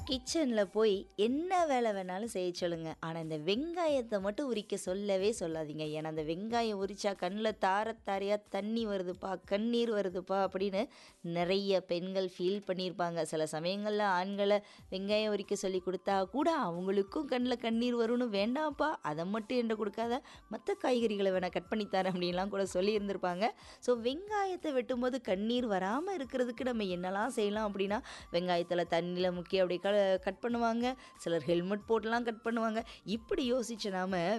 கிச்சனில் போய் என்ன வேலை வேணாலும் செய்ய சொல்லுங்க ஆனால் இந்த வெங்காயத்தை மட்டும் உரிக்க சொல்லவே சொல்லாதீங்க ஏன்னா அந்த வெங்காயம் உரிச்சா கண்ணில் தார தாரையாக தண்ணி வருதுப்பா கண்ணீர் வருதுப்பா அப்படின்னு நிறைய பெண்கள் ஃபீல் பண்ணியிருப்பாங்க சில சமயங்களில் ஆண்களை வெங்காயம் உரிக்க சொல்லி கொடுத்தா கூட அவங்களுக்கும் கண்ணில் கண்ணீர் வரும்னு வேண்டாம்ப்பா அதை மட்டும் என்கிட்ட கொடுக்காத மற்ற காய்கறிகளை வேணால் கட் பண்ணி தரேன் அப்படின்லாம் கூட சொல்லியிருந்திருப்பாங்க ஸோ வெங்காயத்தை வெட்டும்போது கண்ணீர் வராமல் இருக்கிறதுக்கு நம்ம என்னெல்லாம் செய்யலாம் அப்படின்னா வெங்காயத்தில் தண்ணியில் முக்கி அப்படியே க கட் பண்ணுவாங்க சிலர் ஹெல்மெட் போட்டுலாம் கட் பண்ணுவாங்க இப்படி யோசிச்சு நாம